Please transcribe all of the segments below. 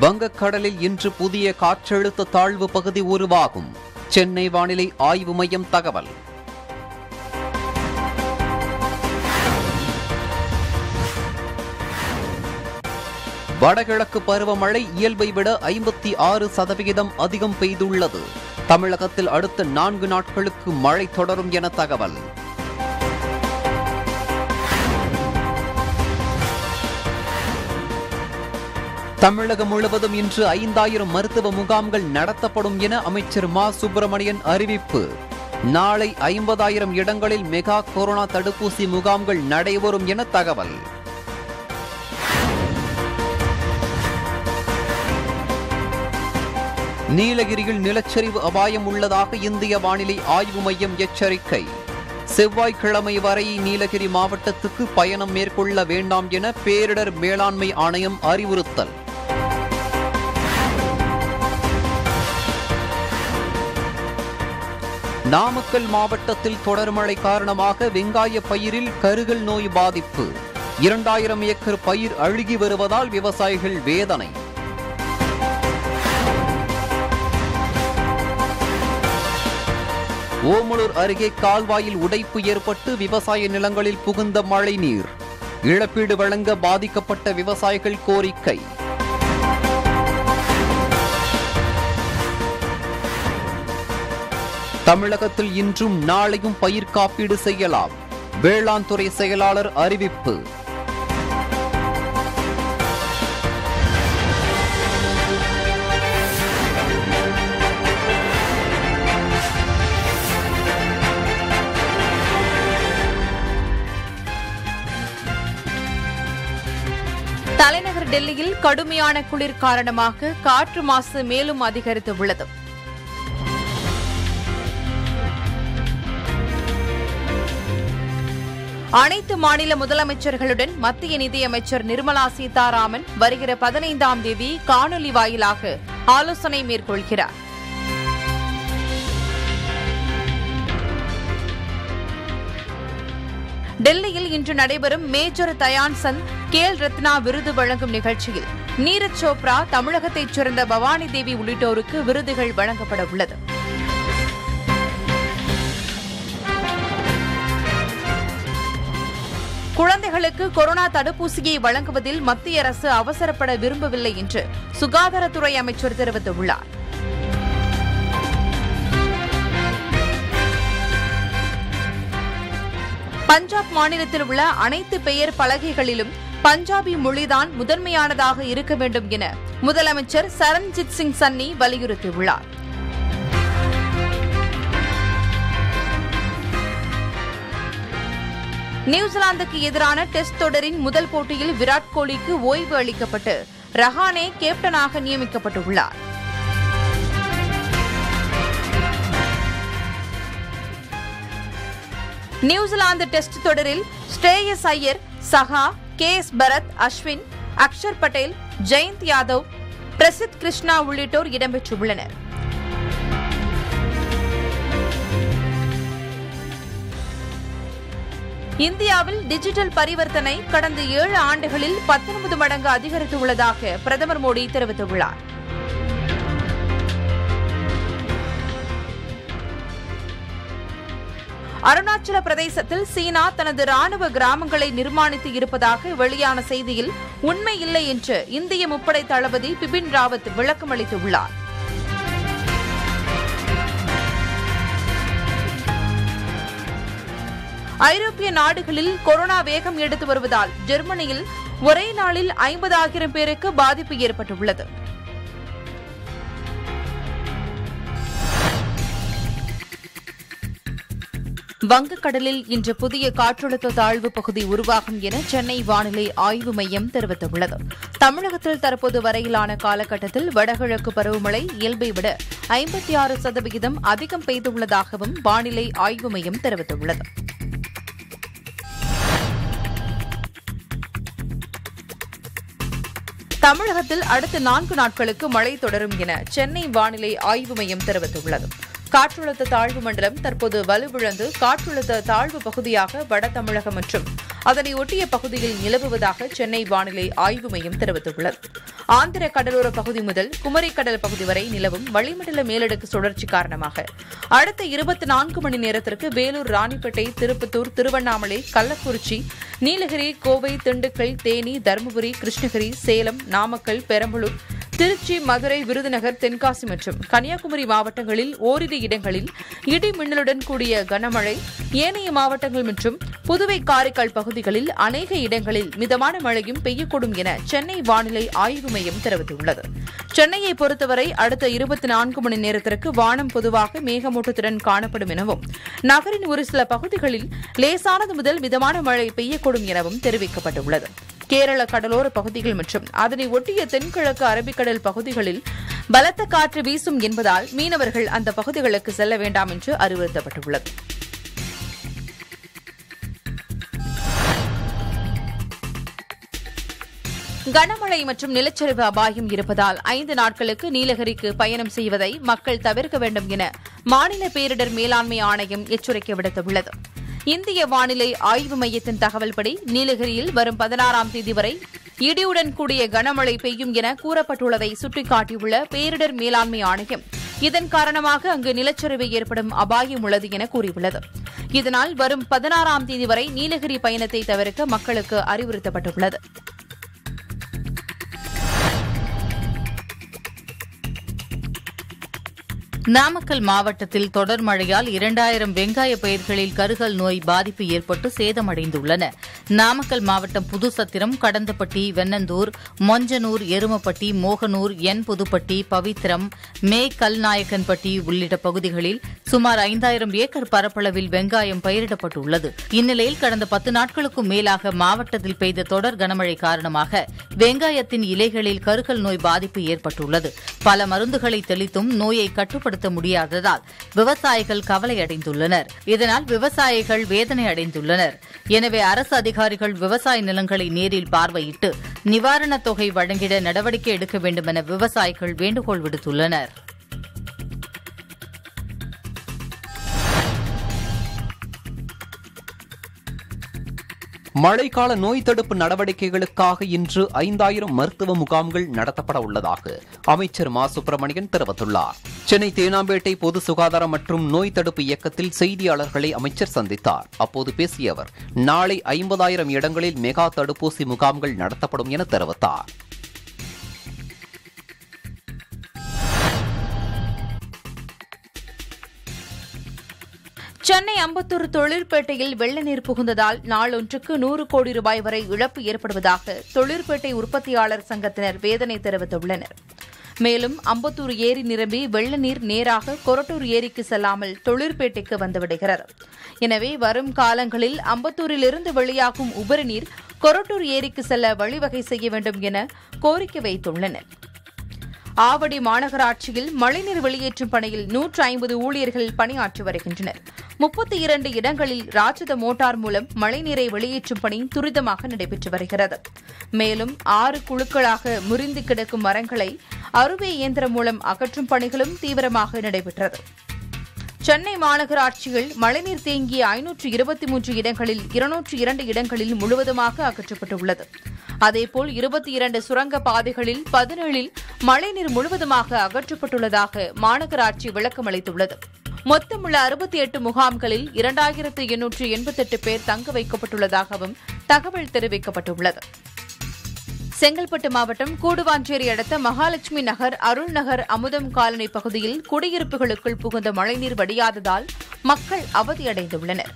வங்கக்கடலில் இன்று புதிய காற்றழுத்த தாழ்வு பகுதி உருவாகும் சென்னை வானிலை ஆய்வு மையம் தகவல் வடகிழக்கு பருவமழை இயல்பை விட ஐம்பத்தி ஆறு சதவிகிதம் அதிகம் பெய்துள்ளது தமிழகத்தில் அடுத்த நான்கு நாட்களுக்கு மழை தொடரும் என தகவல் தமிழகம் முழுவதும் இன்று ஐந்தாயிரம் மருத்துவ முகாம்கள் நடத்தப்படும் என அமைச்சர் மா சுப்பிரமணியன் அறிவிப்பு நாளை ஐம்பதாயிரம் இடங்களில் மெகா கொரோனா தடுப்பூசி முகாம்கள் நடைபெறும் என தகவல் நீலகிரியில் நிலச்சரிவு அபாயம் உள்ளதாக இந்திய வானிலை ஆய்வு மையம் எச்சரிக்கை செவ்வாய்க்கிழமை வரை நீலகிரி மாவட்டத்துக்கு பயணம் மேற்கொள்ள வேண்டாம் என பேரிடர் மேலாண்மை ஆணையம் அறிவுறுத்தல் நாமக்கல் மாவட்டத்தில் தொடர் மழை காரணமாக வெங்காய பயிரில் கருகல் நோய் பாதிப்பு இரண்டாயிரம் ஏக்கர் பயிர் அழுகி வருவதால் விவசாயிகள் வேதனை ஓமலூர் அருகே கால்வாயில் உடைப்பு ஏற்பட்டு விவசாய நிலங்களில் புகுந்த மழை நீர் இழப்பீடு வழங்க பாதிக்கப்பட்ட விவசாயிகள் கோரிக்கை தமிழகத்தில் இன்றும் நாளையும் பயிர் காப்பீடு செய்யலாம் வேளாண் துறை செயலாளர் அறிவிப்பு தலைநகர் டெல்லியில் கடுமையான குளிர் காரணமாக காற்று மாசு மேலும் அதிகரித்து உள்ளது அனைத்து மாநில முதலமைச்சர்களுடன் மத்திய நிதியமைச்சர் நிர்மலா சீதாராமன் வருகிற பதினைந்தாம் தேதி காணொலி வாயிலாக ஆலோசனை மேற்கொள்கிறார் டெல்லியில் இன்று நடைபெறும் மேஜர் தயான் சந்த் கேல் ரத்னா விருது வழங்கும் நிகழ்ச்சியில் நீரஜ் சோப்ரா தமிழகத்தைச் சேர்ந்த பவானி தேவி உள்ளிட்டோருக்கு விருதுகள் வழங்கப்பட உள்ளது குழந்தைகளுக்கு கொரோனா தடுப்பூசியை வழங்குவதில் மத்திய அரசு அவசரப்பட விரும்பவில்லை என்று சுகாதாரத்துறை அமைச்சர் தெரிவித்துள்ளார் பஞ்சாப் மாநிலத்தில் உள்ள அனைத்து பெயர் பலகைகளிலும் பஞ்சாபி மொழிதான் முதன்மையானதாக இருக்க வேண்டும் என முதலமைச்சர் சரண்ஜித் சிங் சன்னி வலியுறுத்தியுள்ளார் நியூசிலாந்துக்கு எதிரான டெஸ்ட் தொடரின் முதல் போட்டியில் விராட் கோலிக்கு ஓய்வு அளிக்கப்பட்டு ரஹானே கேப்டனாக நியமிக்கப்பட்டுள்ளார் நியூசிலாந்து டெஸ்ட் தொடரில் ஸ்ரேயஸ் ஐயர் சஹா கே எஸ் பரத் அஸ்வின் அக்ஷர் பட்டேல் ஜெயந்த் யாதவ் பிரசித் கிருஷ்ணா உள்ளிட்டோர் இடம்பெற்றுள்ளனர் இந்தியாவில் டிஜிட்டல் பரிவர்த்தனை கடந்த ஏழு ஆண்டுகளில் பத்தொன்பது மடங்கு அதிகரித்துள்ளதாக பிரதமர் மோடி தெரிவித்துள்ளார் அருணாச்சல பிரதேசத்தில் சீனா தனது ராணுவ கிராமங்களை நிர்மாணித்து இருப்பதாக வெளியான செய்தியில் உண்மை இல்லை என்று இந்திய முப்படை தளபதி பிபின் ராவத் விளக்கமளித்துள்ளார் ஐரோப்பிய நாடுகளில் கொரோனா வேகம் எடுத்து வருவதால் ஜெர்மனியில் ஒரே நாளில் ஐம்பதாயிரம் பேருக்கு பாதிப்பு ஏற்பட்டுள்ளது வங்கக்கடலில் இன்று புதிய காற்றழுத்த தாழ்வு பகுதி உருவாகும் என சென்னை வானிலை ஆய்வு மையம் தெரிவித்துள்ளது தமிழகத்தில் தற்போது வரையிலான காலகட்டத்தில் வடகிழக்கு பருவமழை இயல்பை விட ஐம்பத்தி ஆறு சதவிகிதம் அதிகம் பெய்துள்ளதாகவும் வானிலை ஆய்வு மையம் தெரிவித்துள்ளது தமிழகத்தில் அடுத்த நான்கு நாட்களுக்கு மழை தொடரும் என சென்னை வானிலை ஆய்வு மையம் தெரிவித்துள்ளது காற்றழுத்த தாழ்வு மண்டலம் தற்போது வலுவிழந்து காற்றழுத்த தாழ்வு பகுதியாக வட தமிழகம் மற்றும் அதனை ஒட்டிய பகுதியில் நிலவுவதாக சென்னை வானிலை ஆய்வு மையம் தெரிவித்துள்ளது ஆந்திர கடலோர பகுதி முதல் குமரி கடல் பகுதி வரை நிலவும் வளிமண்டல மேலடுக்கு சுழற்சி காரணமாக அடுத்த இருபத்தி நான்கு மணி நேரத்திற்கு வேலூர் ராணிப்பேட்டை திருப்பத்தூர் திருவண்ணாமலை கள்ளக்குறிச்சி நீலகிரி கோவை திண்டுக்கல் தேனி தருமபுரி கிருஷ்ணகிரி சேலம் நாமக்கல் பெரம்பலூர் திருச்சி மதுரை விருதுநகர் தென்காசி மற்றும் கன்னியாகுமரி மாவட்டங்களில் ஓரிரு இடங்களில் இடி மின்னலுடன் கூடிய கனமழை ஏனைய மாவட்டங்கள் மற்றும் புதுவை காரைக்கால் பகுதிகளில் அநேக இடங்களில் மிதமான மழையும் பெய்யக்கூடும் என சென்னை வானிலை ஆய்வு மையம் தெரிவித்துள்ளது சென்னையை பொறுத்தவரை அடுத்த இருபத்தி நான்கு மணி நேரத்திற்கு வானம் பொதுவாக மேகமூட்டத்துடன் காணப்படும் எனவும் நகரின் ஒரு சில பகுதிகளில் லேசானது முதல் மிதமான மழை பெய்யக்கூடும் எனவும் தெரிவிக்கப்பட்டுள்ளது கேரள கடலோர பகுதிகள் மற்றும் அதனை ஒட்டிய தென்கிழக்கு அரபிக்கடல் பகுதிகளில் பலத்த காற்று வீசும் என்பதால் மீனவர்கள் அந்த பகுதிகளுக்கு செல்ல வேண்டாம் என்று அறிவுறுத்தப்பட்டுள்ளது கனமழை மற்றும் நிலச்சரிவு அபாயம் இருப்பதால் ஐந்து நாட்களுக்கு நீலகிரிக்கு பயணம் செய்வதை மக்கள் தவிர்க்க வேண்டும் என மாநில பேரிடர் மேலாண்மை ஆணையம் எச்சரிக்கை விடுத்துள்ளது இந்திய வானிலை ஆய்வு மையத்தின் தகவல்படி நீலகிரியில் வரும் பதினாறாம் தேதி வரை இடியுடன் கூடிய கனமழை பெய்யும் என கூறப்பட்டுள்ளதை சுட்டிக்காட்டியுள்ள பேரிடர் மேலாண்மை ஆணையம் இதன் காரணமாக அங்கு நிலச்சரிவு ஏற்படும் அபாயம் உள்ளது என கூறியுள்ளது இதனால் வரும் பதினாறாம் தேதி வரை நீலகிரி பயணத்தை தவிர்க்க மக்களுக்கு அறிவுறுத்தப்பட்டுள்ளது நாமக்கல் மாவட்டத்தில் தொடர் மழையால் இரண்டாயிரம் வெங்காய பயிர்களில் கருகல் நோய் பாதிப்பு ஏற்பட்டு சேதமடைந்துள்ளன நாமக்கல் மாவட்டம் புதுசத்திரம் கடந்தப்பட்டி வெண்ணந்தூர் மொஞ்சனூர் எருமப்பட்டி மோகனூர் என் புதுப்பட்டி பவித்திரம் மே கல்நாயக்கன்பட்டி உள்ளிட்ட பகுதிகளில் சுமார் ஐந்தாயிரம் ஏக்கர் பரப்பளவில் வெங்காயம் பயிரிடப்பட்டுள்ளது இந்நிலையில் கடந்த பத்து நாட்களுக்கும் மேலாக மாவட்டத்தில் பெய்த தொடர் கனமழை காரணமாக வெங்காயத்தின் இலைகளில் கருகல் நோய் பாதிப்பு ஏற்பட்டுள்ளது பல மருந்துகளை தெளித்தும் நோயை கட்டுப்படுத்த முடியாததால் விவசாயிகள் கவலையடைந்துள்ளனர் இதனால் விவசாயிகள் வேதனை அடைந்துள்ளனர் எனவே அரசு அதிகாரிகள் விவசாய நிலங்களை நேரில் பார்வையிட்டு நிவாரணத் தொகை வழங்கிட நடவடிக்கை எடுக்க வேண்டும் என விவசாயிகள் வேண்டுகோள் விடுத்துள்ளனர் மழைக்கால நோய் தடுப்பு நடவடிக்கைகளுக்காக இன்று ஐந்தாயிரம் மருத்துவ முகாம்கள் நடத்தப்பட உள்ளதாக அமைச்சர் மா சுப்பிரமணியன் தெரிவித்துள்ளார் சென்னை தேனாம்பேட்டை பொது சுகாதாரம் மற்றும் நோய் தடுப்பு இயக்கத்தில் செய்தியாளர்களை அமைச்சர் சந்தித்தார் அப்போது பேசிய அவர் நாளை ஐம்பதாயிரம் இடங்களில் மெகா தடுப்பூசி முகாம்கள் நடத்தப்படும் என தெரிவித்தார் சென்னை அம்பத்தூர் தொழிற்பேட்டையில் வெள்ள நீர் புகுந்ததால் நாளொன்றுக்கு நூறு கோடி ரூபாய் வரை இழப்பு ஏற்படுவதாக தொழிற்பேட்டை உற்பத்தியாளர் சங்கத்தினர் வேதனை தெரிவித்துள்ளனர் மேலும் அம்பத்தூர் ஏரி நிரம்பி வெள்ள நீர் நேராக கொரட்டூர் ஏரிக்கு செல்லாமல் தொழிற்பேட்டைக்கு வந்துவிடுகிறது எனவே வரும் காலங்களில் அம்பத்தூரிலிருந்து வெளியாகும் உபரி நீர் கொரட்டூர் ஏரிக்கு செல்ல வழிவகை செய்ய வேண்டும் என கோரிக்கை வைத்துள்ளனர் ஆவடி மாநகராட்சியில் மழைநீர் வெளியேற்றும் பணியில் நூற்று ஐம்பது ஊழியர்கள் பணியாற்றி வருகின்றனர் முப்பத்தி இரண்டு இடங்களில் ராட்சத மோட்டார் மூலம் மழைநீரை வெளியேற்றும் பணி துரிதமாக நடைபெற்று வருகிறது மேலும் ஆறு குழுக்களாக முறிந்து கிடக்கும் மரங்களை அறுவை இயந்திரம் மூலம் அகற்றும் பணிகளும் தீவிரமாக நடைபெற்றது சென்னை மாநகராட்சியில் மழைநீர் தேங்கிய ஐநூற்று இருபத்தி மூன்று இடங்களில் இருநூற்று இரண்டு இடங்களில் முழுவதுமாக அகற்றப்பட்டுள்ளது அதேபோல் இருபத்தி இரண்டு சுரங்க பாதைகளில் பதினேழில் மழைநீர் முழுவதுமாக அகற்றப்பட்டுள்ளதாக மாநகராட்சி விளக்கமளித்துள்ளது மொத்தமுள்ள அறுபத்தி எட்டு முகாம்களில் இரண்டாயிரத்து எண்ணூற்று எண்பத்தெட்டு பேர் தங்க வைக்கப்பட்டுள்ளதாகவும் தகவல் தெரிவிக்கப்பட்டுள்ளது செங்கல்பட்டு மாவட்டம் கூடுவாஞ்சேரி அடுத்த மகாலட்சுமி நகர் அருள் நகர் அமுதம் காலனி பகுதியில் குடியிருப்புகளுக்குள் புகுந்த மழைநீர் வடியாததால் மக்கள் அவதியடைந்துள்ளனர்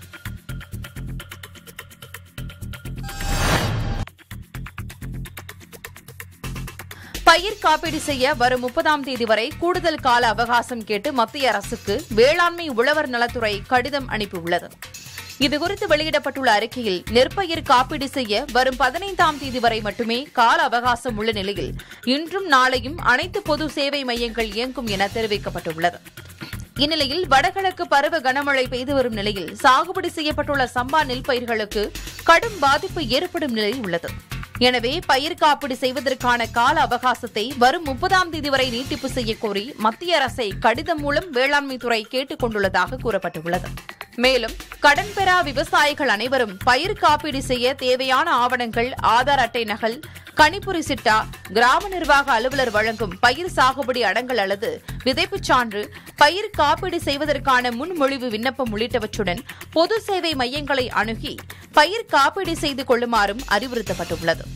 பயிர் காப்பீடு செய்ய வரும் முப்பதாம் தேதி வரை கூடுதல் கால அவகாசம் கேட்டு மத்திய அரசுக்கு வேளாண்மை உழவர் நலத்துறை கடிதம் அனுப்பியுள்ளது இதுகுறித்து வெளியிடப்பட்டுள்ள அறிக்கையில் நெற்பயிர் காப்பீடு செய்ய வரும் பதினைந்தாம் தேதி வரை மட்டுமே கால அவகாசம் உள்ள நிலையில் இன்றும் நாளையும் அனைத்து பொது சேவை மையங்கள் இயங்கும் என தெரிவிக்கப்பட்டுள்ளது இந்நிலையில் வடகிழக்கு பருவ கனமழை பெய்து வரும் நிலையில் சாகுபடி செய்யப்பட்டுள்ள சம்பா நெல் பயிர்களுக்கு கடும் பாதிப்பு ஏற்படும் நிலை உள்ளது எனவே பயிர் காப்பீடு செய்வதற்கான கால அவகாசத்தை வரும் முப்பதாம் தேதி வரை நீட்டிப்பு செய்யக்கோரி மத்திய அரசை கடிதம் மூலம் வேளாண்மை துறை கேட்டுக் கொண்டுள்ளதாக கூறப்பட்டுள்ளது மேலும் கடன் பெறா விவசாயிகள் அனைவரும் பயிர் காப்பீடு செய்ய தேவையான ஆவணங்கள் ஆதார் அட்டை நகல் கணிப்பொறி சிட்டா கிராம நிர்வாக அலுவலர் வழங்கும் பயிர் சாகுபடி அடங்கல் அல்லது விதைப்புச் சான்று பயிர் காப்பீடு செய்வதற்கான முன்மொழிவு விண்ணப்பம் உள்ளிட்டவற்றுடன் பொது சேவை மையங்களை அணுகி பயிர் காப்பீடு செய்து கொள்ளுமாறும் அறிவுறுத்தப்பட்டுள்ளது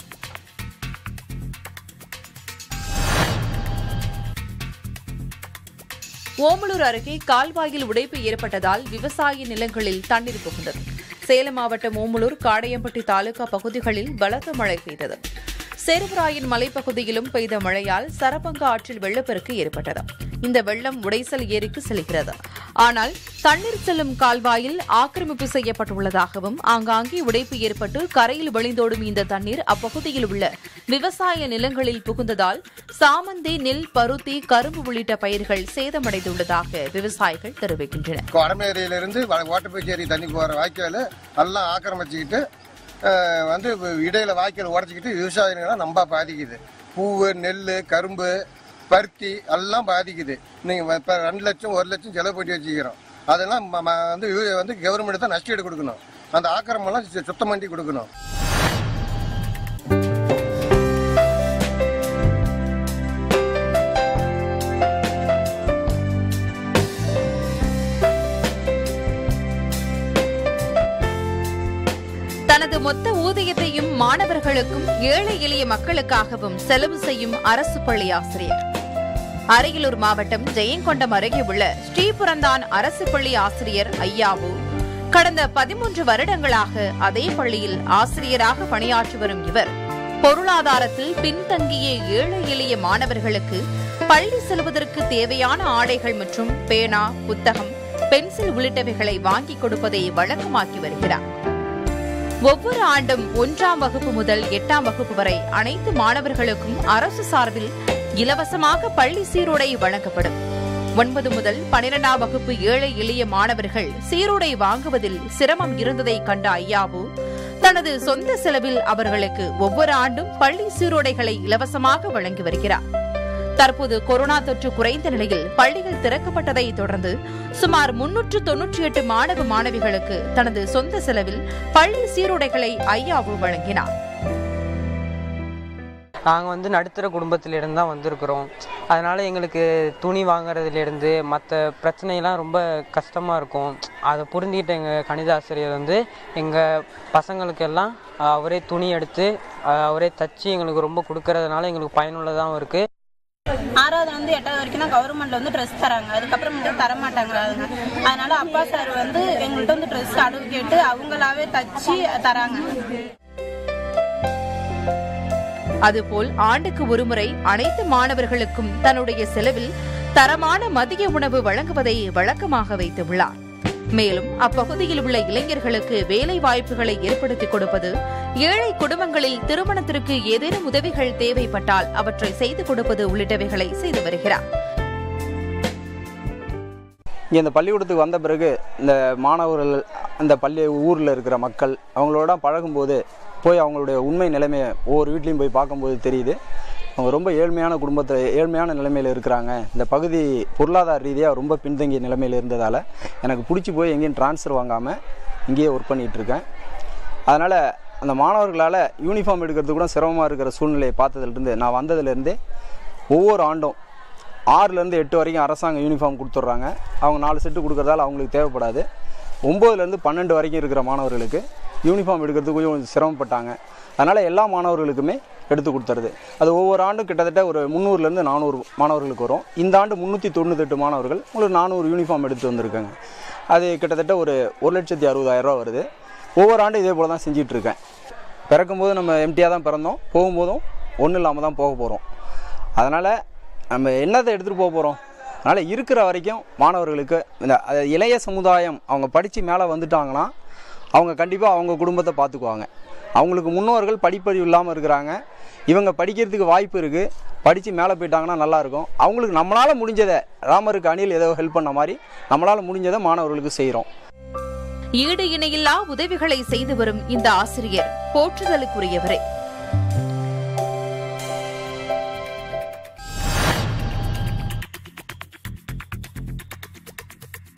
ஓமலூர் அருகே கால்வாயில் உடைப்பு ஏற்பட்டதால் விவசாய நிலங்களில் தண்ணீர் புகுந்தது சேலம் மாவட்டம் ஓமலூர் காடையம்பட்டி தாலுகா பகுதிகளில் பலத்த மழை பெய்தது சேர்வராயன் மலைப்பகுதியிலும் பெய்த மழையால் சரபங்கா ஆற்றில் வெள்ளப்பெருக்கு ஏற்பட்டது இந்த வெள்ளம் உடைசல் ஏரிக்கு செல்கிறது ஆனால் தண்ணீர் செல்லும் கால்வாயில் ஆக்கிரமிப்பு செய்யப்பட்டுள்ளதாகவும் ஆங்காங்கே உடைப்பு ஏற்பட்டு கரையில் வழிந்தோடும் இந்த தண்ணீர் அப்பகுதியில் உள்ள விவசாய நிலங்களில் புகுந்ததால் சாமந்தி நெல் பருத்தி கரும்பு உள்ளிட்ட பயிர்கள் சேதமடைந்துள்ளதாக விவசாயிகள் தெரிவிக்கின்றனர் வடமேரியிலிருந்து ஓட்டப்பேச்சேரி தண்ணி போகிற வாய்க்கால் எல்லாம் ஆக்கிரமிச்சுக்கிட்டு அஹ், வந்து இடையில வாய்க்கால் உடச்சிக்கிட்டு விவசாயிகளை ரொம்ப பாதிக்குது பூவு நெல் கரும்பு பருத்தி எல்லாம் பாதிக்குது நீங்கள் இப்போ ரெண்டு லட்சம் ஒரு லட்சம் செலவு பண்ணி வச்சுக்கிறோம் அதெல்லாம் ம- ம- வந்து இவ- வந்து கவர்மெண்ட் தான் நஷ்டீடு கொடுக்கணும் அந்த ஆக்கிரமெல்லாம் சு- சுத்தம் பண்ணி கொடுக்கணும் தனது மொத்த ஊதியத்தையும் மாணவர்களுக்கும் ஏழை எளிய மக்களுக்காகவும் செலவு செய்யும் அரசு பள்ளி ஆசிரியர் அரியலூர் மாவட்டம் ஜெயங்கொண்டம் அருகே உள்ள ஸ்ரீபுரந்தான் அரசு பள்ளி ஆசிரியர் ஐயாவு கடந்த பதிமூன்று வருடங்களாக அதே பள்ளியில் ஆசிரியராக பணியாற்றி வரும் இவர் பொருளாதாரத்தில் பின்தங்கிய ஏழை எளிய மாணவர்களுக்கு பள்ளி செல்வதற்கு தேவையான ஆடைகள் மற்றும் பேனா புத்தகம் பென்சில் உள்ளிட்டவைகளை வாங்கிக் கொடுப்பதை வழக்கமாக்கி வருகிறார் ஒவ்வொரு ஆண்டும் ஒன்றாம் வகுப்பு முதல் எட்டாம் வகுப்பு வரை அனைத்து மாணவர்களுக்கும் அரசு சார்பில் இலவசமாக பள்ளி சீருடை வழங்கப்படும் ஒன்பது முதல் பனிரெண்டாம் வகுப்பு ஏழை எளிய மாணவர்கள் சீருடை வாங்குவதில் சிரமம் இருந்ததை கண்ட ஐயாவு தனது சொந்த செலவில் அவர்களுக்கு ஒவ்வொரு ஆண்டும் பள்ளி சீருடைகளை இலவசமாக வழங்கி வருகிறார் தற்போது கொரோனா தொற்று குறைந்த நிலையில் பள்ளிகள் திறக்கப்பட்டதை தொடர்ந்து சுமார் முன்னூற்று தொன்னூற்றி எட்டு மாணவ மாணவிகளுக்கு தனது சொந்த செலவில் பள்ளி சீருடைகளை ஐயாவு வழங்கினார் நாங்கள் வந்து நடுத்தர குடும்பத்திலிருந்து தான் வந்திருக்கிறோம் அதனால் எங்களுக்கு துணி வாங்குறதுலேருந்து மற்ற பிரச்சனையெல்லாம் ரொம்ப கஷ்டமாக இருக்கும் அதை புரிஞ்சுக்கிட்ட எங்கள் கணித ஆசிரியர் வந்து எங்கள் பசங்களுக்கெல்லாம் அஹ், அவரே துணி எடுத்து அஹ், அவரே தச்சு எங்களுக்கு ரொம்ப கொடுக்கறதுனால எங்களுக்கு பயனுள்ளதாகவும் இருக்குது ஆறாவது வந்து எட்டாவது வரைக்கும் தான் கவர்மெண்ட்ல வந்து ட்ரெஸ் தராங்க அதுக்கப்புறம் வந்து தர மாட்டாங்கிறாங்க அதனால அப்பா சார் வந்து எங்கள்கிட்ட வந்து ட்ரெஸ் அடவு கேட்டு அவங்களாவே தச்சு தராங்க அதுபோல் ஆண்டுக்கு ஒருமுறை அனைத்து மாணவர்களுக்கும் தன்னுடைய செலவில் தரமான மதிய உணவு வழங்குவதை வழக்கமாக வைத்துள்ளார் மேலும் அப்பகுதியில் உள்ள இளைஞர்களுக்கு வேலை வாய்ப்புகளை ஏற்படுத்திக் கொடுப்பது ஏழை குடும்பங்களில் திருமணத்திற்கு ஏதேனும் உதவிகள் தேவைப்பட்டால் அவற்றை செய்து கொடுப்பது உள்ளிட்டவைகளை செய்து வருகிறார் இங்கே இந்த பள்ளிக்கூடத்துக்கு வந்த பிறகு இந்த மாணவர்கள் அந்த பள்ளி ஊரில் இருக்கிற மக்கள் அவங்களோட பழகும்போது போய் அவங்களுடைய உண்மை நிலைமையை ஒவ்வொரு வீட்லேயும் போய் பார்க்கும்போது தெரியுது அவங்க ரொம்ப ஏழ்மையான குடும்பத்தை ஏழ்மையான நிலைமையில் இருக்கிறாங்க இந்த பகுதி பொருளாதார ரீதியாக ரொம்ப பின்தங்கிய நிலைமையில் இருந்ததால் எனக்கு பிடிச்சி போய் எங்கேயும் ட்ரான்ஸ்ஃபர் வாங்காமல் இங்கேயே ஒர்க் பண்ணிகிட்டு இருக்கேன் அதனால் அந்த மாணவர்களால் யூனிஃபார்ம் எடுக்கிறது கூட சிரமமாக இருக்கிற சூழ்நிலையை பார்த்ததுலேருந்து நான் வந்ததுலேருந்தே ஒவ்வொரு ஆண்டும் ஆறுலேருந்து எட்டு வரைக்கும் அரசாங்கம் யூனிஃபார்ம் கொடுத்துட்றாங்க அவங்க நாலு செட்டு கொடுக்கறதால அவங்களுக்கு தேவைப்படாது ஒம்போதுலேருந்து பன்னெண்டு வரைக்கும் இருக்கிற மாணவர்களுக்கு யூனிஃபார்ம் எடுக்கிறதுக்கு கொஞ்சம் சிரமப்பட்டாங்க அதனால் எல்லா மாணவர்களுக்குமே எடுத்து கொடுத்துருது அது ஒவ்வொரு ஆண்டும் கிட்டத்தட்ட ஒரு முந்நூறுலேருந்து நானூறு மாணவர்களுக்கு வரும் இந்த ஆண்டு முந்நூற்றி தொண்ணூத்தெட்டு மாணவர்கள் உங்களுக்கு நானூறு யூனிஃபார்ம் எடுத்து வந்திருக்காங்க அது கிட்டத்தட்ட ஒரு ஒரு லட்சத்தி அறுபதாயிரம் ரூபா வருது ஒவ்வொரு ஆண்டும் இதே போல் தான் செஞ்சிட்டு இருக்கேன் பிறக்கும்போது நம்ம எம்டியாக தான் பிறந்தோம் போகும்போதும் ஒன்றும் இல்லாமல் தான் போக போகிறோம் அதனால் நம்ம என்னத்தை எடுத்துகிட்டு போக போகிறோம் அதனால் இருக்கிற வரைக்கும் மாணவர்களுக்கு இந்த அஹ், இளைய சமுதாயம் அவங்க படித்து மேலே வந்துட்டாங்கன்னா அவங்க கண்டிப்பாக அவங்க குடும்பத்தை பார்த்துக்குவாங்க அவங்களுக்கு முன்னோர்கள் படிப்பறிவு இல்லாமல் இருக்கிறாங்க இவங்க படிக்கிறதுக்கு வாய்ப்பு இருக்குது படித்து மேலே போயிட்டாங்கன்னா நல்லாயிருக்கும் அவங்களுக்கு நம்மளால் முடிஞ்சதை ராமருக்கு அணில் ஏதோ ஹெல்ப் பண்ண மாதிரி நம்மளால் முடிஞ்சதை மாணவர்களுக்கு செய்கிறோம் ஈடு இணையில்லா உதவிகளை செய்து வரும் இந்த ஆசிரியர் போற்றுதலுக்குரியவரே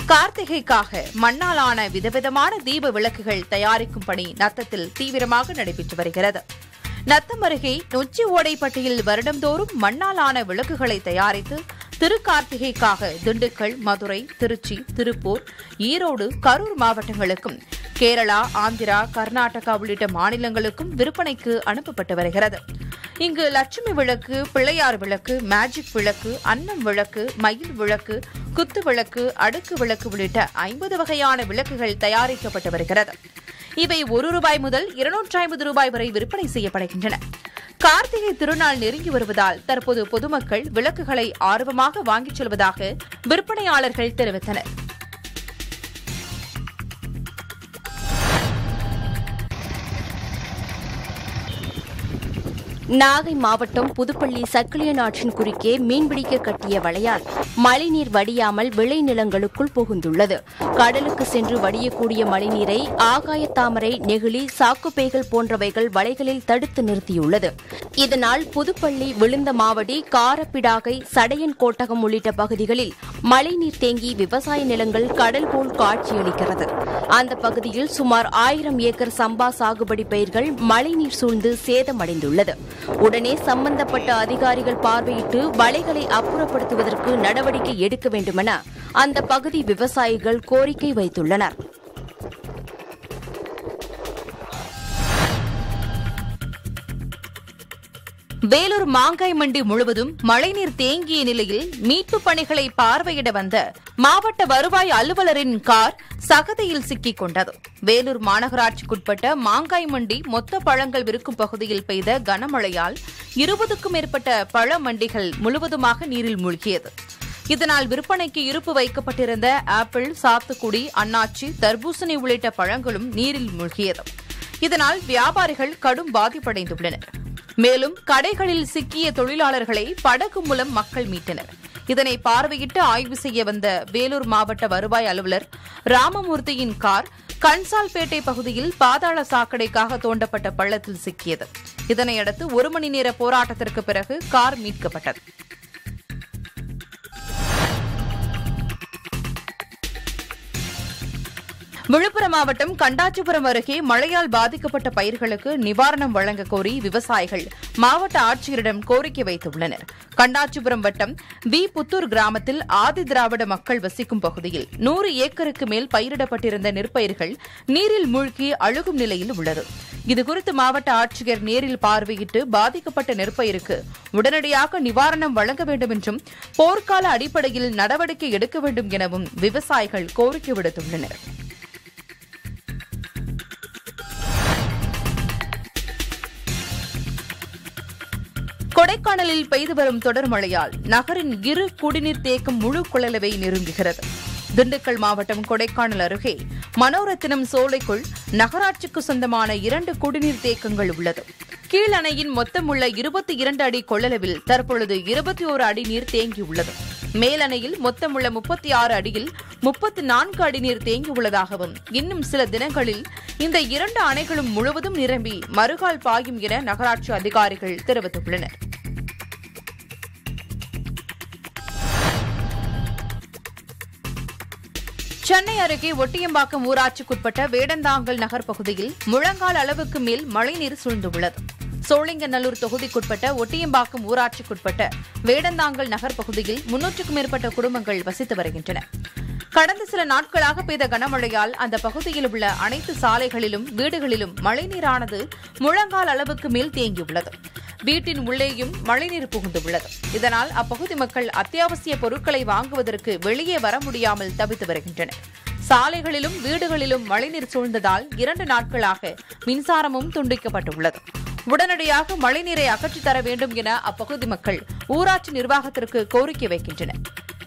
கார்த்திகைக்காக மண்ணாலான விதவிதமான தீப விளக்குகள் தயாரிக்கும் பணி நத்தத்தில் தீவிரமாக நடைபெற்று வருகிறது நத்தம் அருகே நொச்சி ஓடைப்பட்டியில் வருடந்தோறும் மண்ணாலான விளக்குகளை தயாரித்து திருக்கார்த்திகைக்காக திண்டுக்கல் மதுரை திருச்சி திருப்பூர் ஈரோடு கரூர் மாவட்டங்களுக்கும் கேரளா ஆந்திரா கர்நாடகா உள்ளிட்ட மாநிலங்களுக்கும் விற்பனைக்கு அனுப்பப்பட்டு வருகிறது இங்கு லட்சுமி விளக்கு பிள்ளையார் விளக்கு மேஜிக் விளக்கு அன்னம் விளக்கு மயில் விளக்கு குத்து விளக்கு அடுக்கு விளக்கு உள்ளிட்ட ஐம்பது வகையான விளக்குகள் தயாரிக்கப்பட்டு வருகிறது இவை ஒரு ரூபாய் முதல் இருநூற்றி ஐம்பது ரூபாய் வரை விற்பனை செய்யப்படுகின்றன கார்த்திகை திருநாள் நெருங்கி வருவதால் தற்போது பொதுமக்கள் விளக்குகளை ஆர்வமாக வாங்கிச் செல்வதாக விற்பனையாளர்கள் தெரிவித்தனர் நாகை மாவட்டம் புதுப்பள்ளி சக்கிலியன் ஆற்றின் குறுக்கே மீன்பிடிக்க கட்டிய வலையால் மழைநீர் வடியாமல் விளைநிலங்களுக்குள் புகுந்துள்ளது கடலுக்கு சென்று வடியக்கூடிய மழைநீரை ஆகாய தாமரை நெகிழி சாக்குப்பைகள் போன்றவைகள் வலைகளில் தடுத்து நிறுத்தியுள்ளது இதனால் புதுப்பள்ளி விழுந்த மாவடி காரப்பிடாகை சடையன் கோட்டகம் உள்ளிட்ட பகுதிகளில் மழைநீர் தேங்கி விவசாய நிலங்கள் கடல் போல் காட்சியளிக்கிறது அந்த பகுதியில் சுமார் ஆயிரம் ஏக்கர் சம்பா சாகுபடி பயிர்கள் மழைநீர் சூழ்ந்து சேதமடைந்துள்ளது உடனே சம்பந்தப்பட்ட அதிகாரிகள் பார்வையிட்டு வலைகளை அப்புறப்படுத்துவதற்கு நடவடிக்கை எடுக்க வேண்டுமென அந்த பகுதி விவசாயிகள் கோரிக்கை வைத்துள்ளனர் வேலூர் மாங்காய் மண்டி முழுவதும் மழைநீர் தேங்கிய நிலையில் மீட்பு பணிகளை பார்வையிட வந்த மாவட்ட வருவாய் அலுவலரின் கார் சகதியில் சிக்கிக் கொண்டது வேலூர் மாநகராட்சிக்குட்பட்ட மாங்காய் மண்டி மொத்த பழங்கள் விற்கும் பகுதியில் பெய்த கனமழையால் இருபதுக்கும் மேற்பட்ட பழ மண்டிகள் முழுவதுமாக நீரில் மூழ்கியது இதனால் விற்பனைக்கு இருப்பு வைக்கப்பட்டிருந்த ஆப்பிள் சாத்துக்குடி அன்னாச்சி தர்பூசணி உள்ளிட்ட பழங்களும் நீரில் மூழ்கியது இதனால் வியாபாரிகள் கடும் பாதிப்படைந்துள்ளனர் மேலும் கடைகளில் சிக்கிய தொழிலாளர்களை படகு மூலம் மக்கள் மீட்டனர் இதனை பார்வையிட்டு ஆய்வு செய்ய வந்த வேலூர் மாவட்ட வருவாய் அலுவலர் ராமமூர்த்தியின் கார் கன்சால்பேட்டை பகுதியில் பாதாள சாக்கடைக்காக தோண்டப்பட்ட பள்ளத்தில் சிக்கியது இதனையடுத்து ஒரு மணி நேர போராட்டத்திற்கு பிறகு கார் மீட்கப்பட்டது விழுப்புரம் மாவட்டம் கண்டாச்சிபுரம் அருகே மழையால் பாதிக்கப்பட்ட பயிர்களுக்கு நிவாரணம் வழங்க கோரி விவசாயிகள் மாவட்ட ஆட்சியரிடம் கோரிக்கை வைத்துள்ளனர் கண்டாச்சிபுரம் வட்டம் வி புத்தூர் கிராமத்தில் ஆதி திராவிட மக்கள் வசிக்கும் பகுதியில் நூறு ஏக்கருக்கு மேல் பயிரிடப்பட்டிருந்த நெற்பயிர்கள் நீரில் மூழ்கி அழுகும் நிலையில் உள்ளது இதுகுறித்து மாவட்ட ஆட்சியர் நேரில் பார்வையிட்டு பாதிக்கப்பட்ட நெற்பயிருக்கு உடனடியாக நிவாரணம் வழங்க வேண்டும் என்றும் போர்க்கால அடிப்படையில் நடவடிக்கை எடுக்க வேண்டும் எனவும் விவசாயிகள் கோரிக்கை விடுத்துள்ளனர் கொடைக்கானலில் பெய்து வரும் தொடர் மழையால் நகரின் இரு குடிநீர் தேக்கம் முழு கொள்ளளவை நெருங்குகிறது திண்டுக்கல் மாவட்டம் கொடைக்கானல் அருகே மனோரத்தினம் சோலைக்குள் நகராட்சிக்கு சொந்தமான இரண்டு குடிநீர் தேக்கங்கள் உள்ளது கீழ் அணையின் மொத்தமுள்ள இருபத்தி இரண்டு அடி கொள்ளளவில் தற்பொழுது இருபத்தி ஓரு அடி நீர் தேங்கியுள்ளது மேலணையில் மொத்தமுள்ள முப்பத்தி ஆறு அடியில் முப்பத்தி நான்கு அடி நீர் தேங்கியுள்ளதாகவும் இன்னும் சில தினங்களில் இந்த இரண்டு அணைகளும் முழுவதும் நிரம்பி மறுகால் பாயும் என நகராட்சி அதிகாரிகள் தெரிவித்துள்ளனர் சென்னை அருகே ஒட்டியம்பாக்கம் ஊராட்சிக்குட்பட்ட வேடந்தாங்கல் நகர் பகுதியில் முழங்கால் அளவுக்கு மேல் மழைநீர் சூழ்ந்துள்ளது சோழிங்கநல்லூர் தொகுதிக்குட்பட்ட ஒட்டியம்பாக்கம் ஊராட்சிக்குட்பட்ட வேடந்தாங்கல் நகர் பகுதியில் முன்னூற்றுக்கும் மேற்பட்ட குடும்பங்கள் வசித்து வருகின்றன கடந்த சில நாட்களாக பெய்த கனமழையால் அந்த பகுதியில் உள்ள அனைத்து சாலைகளிலும் வீடுகளிலும் மழைநீரானது முழங்கால் அளவுக்கு மேல் தேங்கியுள்ளது வீட்டின் உள்ளேயும் மழைநீர் புகுந்துள்ளது இதனால் அப்பகுதி மக்கள் அத்தியாவசிய பொருட்களை வாங்குவதற்கு வெளியே வர முடியாமல் தவித்து வருகின்றனர் சாலைகளிலும் வீடுகளிலும் மழைநீர் சூழ்ந்ததால் இரண்டு நாட்களாக மின்சாரமும் துண்டிக்கப்பட்டுள்ளது உடனடியாக மழைநீரை அகற்றித் தர வேண்டும் என அப்பகுதி மக்கள் ஊராட்சி நிர்வாகத்திற்கு கோரிக்கை வைக்கின்றனர்